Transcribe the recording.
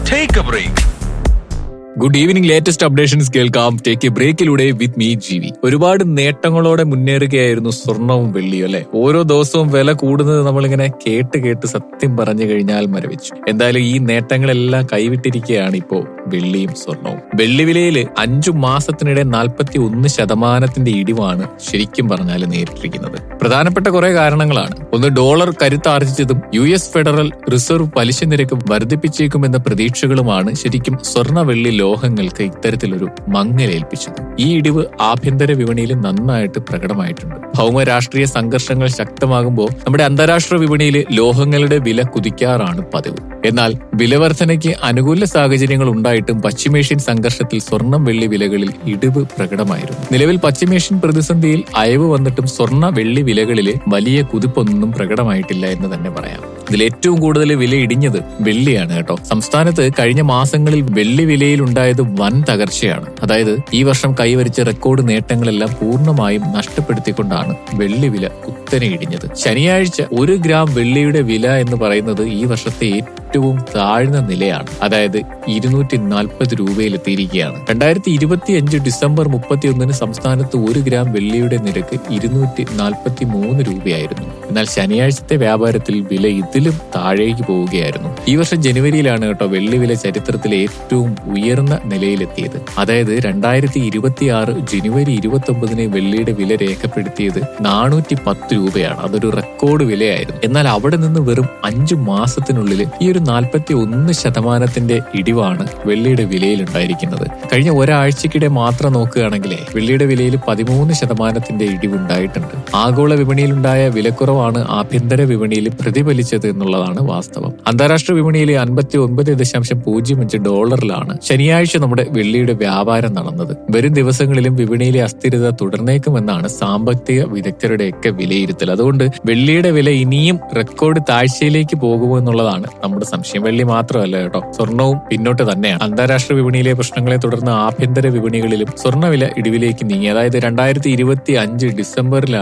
take a break good evening latest updations കേൾക്കാം take a ബ്രേക്കിലൂടെ with me G V ഒരുപാട് നേട്ടങ്ങളോടെ മുന്നേറുകയായിരുന്നു സ്വർണവും വെള്ളിയും അല്ലെ ഓരോ ദിവസവും വില കൂടുന്നത് നമ്മളിങ്ങനെ കേട്ട് കേട്ട് സത്യം പറഞ്ഞു കഴിഞ്ഞാൽ മരവിച്ചു എന്തായാലും ഈ നേട്ടങ്ങളെല്ലാം കൈവിട്ടിരിക്കുകയാണ് ഇപ്പോ വെള്ളിയും സ്വർണവും വെള്ളി വിലയില് അഞ്ചു മാസത്തിനിടെ നാൽപ്പത്തി ഒന്ന് ശതമാനത്തിന്റെ ഇടിവാണ് ശരിക്കും പറഞ്ഞാൽ നേരിട്ടിരിക്കുന്നത് പ്രധാനപ്പെട്ട കുറെ കാരണങ്ങളാണ് ഒന്ന് ഡോളർ കരുത്താർജിച്ചതും യു എസ് ഫെഡറൽ റിസർവ് പലിശ നിരക്ക് വർദ്ധിപ്പിച്ചേക്കുമെന്ന പ്രതീക്ഷകളുമാണ് ശരിക്കും സ്വർണ്ണ വെള്ളി ലോഹങ്ങൾക്ക് ഇത്തരത്തിലൊരു മങ്ങലേൽപ്പിച്ചത് ഈ ഇടിവ് ആഭ്യന്തര വിപണിയിൽ നന്നായിട്ട് പ്രകടമായിട്ടുണ്ട് ഭൗമ രാഷ്ട്രീയ സംഘർഷങ്ങൾ ശക്തമാകുമ്പോൾ നമ്മുടെ അന്താരാഷ്ട്ര വിപണിയിൽ ലോഹങ്ങളുടെ വില കുതിക്കാറാണ് പതിവ് എന്നാൽ വിലവർധനയ്ക്ക് അനുകൂല സാഹചര്യങ്ങൾ ഉണ്ടായിട്ടും പശ്ചിമേഷ്യൻ സംഘർഷത്തിൽ സ്വർണം വെള്ളി വിലകളിൽ ഇടിവ് പ്രകടമായിരുന്നു നിലവിൽ പശ്ചിമേഷ്യൻ പ്രതിസന്ധിയിൽ അയവ് വന്നിട്ടും സ്വർണ്ണ വെള്ളി വിലകളിലെ വലിയ കുതിപ്പൊന്നും പ്രകടമായിട്ടില്ല എന്ന് തന്നെ പറയാം ഇതിൽ ഏറ്റവും കൂടുതൽ വില ഇടിഞ്ഞത് വെള്ളിയാണ് കേട്ടോ സംസ്ഥാനത്ത് കഴിഞ്ഞ മാസങ്ങളിൽ വെള്ളി വിലയിൽ ഉണ്ടായത് വൻ തകർച്ചയാണ് അതായത് ഈ വർഷം കൈവരിച്ച റെക്കോർഡ് നേട്ടങ്ങളെല്ലാം പൂർണ്ണമായും നഷ്ടപ്പെടുത്തിക്കൊണ്ടാണ് വെള്ളി വില കുത്തനെ ഇടിഞ്ഞത് ശനിയാഴ്ച ഒരു ഗ്രാം വെള്ളിയുടെ വില എന്ന് പറയുന്നത് ഈ വർഷത്തെ ഏറ്റവും താഴ്ന്ന നിലയാണ് അതായത് ഇരുന്നൂറ്റി നാൽപ്പത് രൂപയിലെത്തിയിരിക്കുകയാണ് രണ്ടായിരത്തി ഇരുപത്തി അഞ്ച് ഡിസംബർ മുപ്പത്തിയൊന്നിന് സംസ്ഥാനത്ത് ഒരു ഗ്രാം വെള്ളിയുടെ നിരക്ക് ഇരുന്നൂറ്റി നാൽപ്പത്തി മൂന്ന് രൂപയായിരുന്നു എന്നാൽ ശനിയാഴ്ചത്തെ വ്യാപാരത്തിൽ വില ഇതിലും താഴേക്ക് പോവുകയായിരുന്നു ഈ വർഷം ജനുവരിയിലാണ് കേട്ടോ വെള്ളി വില ചരിത്രത്തിലെ ഏറ്റവും ഉയർന്ന നിലയിലെത്തിയത് അതായത് രണ്ടായിരത്തി ഇരുപത്തി ആറ് ജനുവരി ഇരുപത്തി ഒമ്പതിന് വെള്ളിയുടെ വില രേഖപ്പെടുത്തിയത് നാനൂറ്റി പത്ത് രൂപയാണ് അതൊരു റെക്കോർഡ് വിലയായിരുന്നു എന്നാൽ അവിടെ നിന്ന് വെറും അഞ്ചു മാസത്തിനുള്ളിൽ ഈ ഒരു നാൽപ്പത്തി ഒന്ന് ശതമാനത്തിന്റെ ഇടിവാണ് വെള്ളിയുടെ വിലയിൽ ഉണ്ടായിരിക്കുന്നത് കഴിഞ്ഞ ഒരാഴ്ചക്കിടെ മാത്രം നോക്കുകയാണെങ്കിലേ വെള്ളിയുടെ വിലയിൽ പതിമൂന്ന് ശതമാനത്തിന്റെ ഇടിവുണ്ടായിട്ടുണ്ട് ആഗോള വിപണിയിലുണ്ടായ വിലക്കുറവാണ് ആഭ്യന്തര വിപണിയിൽ പ്രതിഫലിച്ചത് എന്നുള്ളതാണ് വാസ്തവം അന്താരാഷ്ട്ര വിപണിയിൽ അൻപത്തി ഒൻപത് ദശാംശം പൂജ്യം അഞ്ച് ഡോളറിലാണ് ശനിയാഴ്ച നമ്മുടെ വെള്ളിയുടെ വ്യാപാരം നടന്നത് വരും ദിവസങ്ങളിലും വിപണിയിലെ അസ്ഥിരത തുടർന്നേക്കുമെന്നാണ് സാമ്പത്തിക വിദഗ്ധരുടെയൊക്കെ വിലയിരുത്തൽ അതുകൊണ്ട് വെള്ളിയുടെ വില ഇനിയും റെക്കോർഡ് താഴ്ചയിലേക്ക് പോകുമോ എന്നുള്ളതാണ് നമ്മുടെ സംശയം വെള്ളി മാത്രമല്ല കേട്ടോ സ്വർണവും പിന്നോട്ട് തന്നെയാണ് അന്താരാഷ്ട്ര വിപണിയിലെ പ്രശ്നങ്ങളെ തുടർന്ന് ആഭ്യന്തര വിപണികളിലും സ്വർണ്ണവില ഇടിവിലേക്ക് നീങ്ങി അതായത് രണ്ടായിരത്തി ഇരുപത്തി അഞ്ച് ഡിസംബറിലാണ്